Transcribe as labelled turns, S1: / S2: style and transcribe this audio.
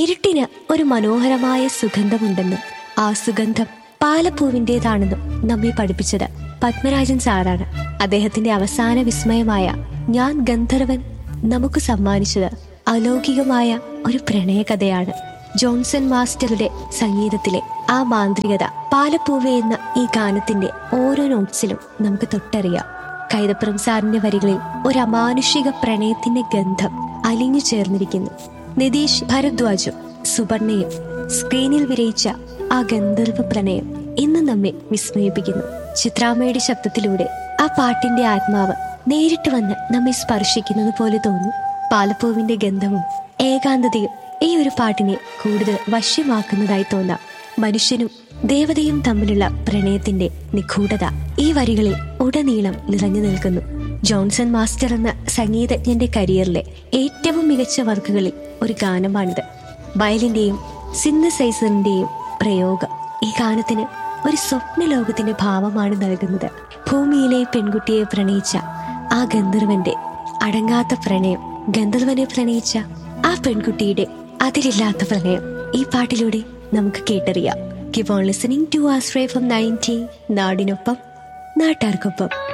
S1: ഇരുട്ടിന് ഒരു മനോഹരമായ സുഗന്ധമുണ്ടെന്നും ആ സുഗന്ധം പാലപ്പൂവിൻ്റെതാണെന്നും നമ്മെ പഠിപ്പിച്ചത് പത്മരാജൻ സാറാണ് അദ്ദേഹത്തിന്റെ അവസാന വിസ്മയമായ ഞാൻ ഗന്ധർവൻ നമുക്ക് സമ്മാനിച്ചത് അലൗകികമായ ഒരു പ്രണയകഥയാണ് ജോൺസൺ മാസ്റ്ററുടെ സംഗീതത്തിലെ ആ മാന്ത്രികത പാലപ്പൂവെ എന്ന ഈ ഗാനത്തിന്റെ ഓരോ നോട്ട്സിലും നമുക്ക് തൊട്ടറിയാം കൈതപ്പുറം സാറിന്റെ വരികളിൽ ഒരു അമാനുഷിക പ്രണയത്തിന്റെ ഗന്ധം അലിഞ്ഞു ചേർന്നിരിക്കുന്നു നിതീഷ് ഭരദ്വാജും സുവർണയും സ്ക്രീനിൽ വിരയിച്ച ആ ഗന്ധർവ പ്രണയം ഇന്ന് നമ്മെ വിസ്മയിപ്പിക്കുന്നു ചിത്രാമ്മയുടെ ശബ്ദത്തിലൂടെ ആ പാട്ടിന്റെ ആത്മാവ് നേരിട്ട് വന്ന് നമ്മെ സ്പർശിക്കുന്നത് പോലെ തോന്നും പാലപ്പൂവിന്റെ ഗന്ധവും ഏകാന്തതയും ഈ ഒരു പാട്ടിനെ കൂടുതൽ വശ്യമാക്കുന്നതായി തോന്നാം മനുഷ്യനും ദേവതയും തമ്മിലുള്ള പ്രണയത്തിന്റെ നിഗൂഢത ഈ വരികളിൽ ഉടനീളം നിറഞ്ഞു നിൽക്കുന്നു ജോൺസൺ മാസ്റ്റർ എന്ന സംഗീതജ്ഞന്റെ കരിയറിലെ ഏറ്റവും മികച്ച വർക്കുകളിൽ ഒരു ഗാനമാണിത് വയലിന്റെയും സിന്തസൈസറിന്റെയും പ്രയോഗം ഈ ഗാനത്തിന് ഒരു സ്വപ്ന ലോകത്തിന്റെ ഭാവമാണ് നൽകുന്നത് ഭൂമിയിലെ പെൺകുട്ടിയെ പ്രണയിച്ച ആ ഗന്ധർവന്റെ അടങ്ങാത്ത പ്രണയം ഗന്ധർവനെ പ്രണയിച്ച ആ പെൺകുട്ടിയുടെ അതിരില്ലാത്ത പ്രണയം ഈ പാട്ടിലൂടെ നമുക്ക് കേട്ടറിയാം കീപ് ഓൺ ലിസണിംഗ് ടു ആസ്ട്രേ ഫ്രം നയൻറ്റി നാടിനൊപ്പം നാട്ടാർക്കൊപ്പം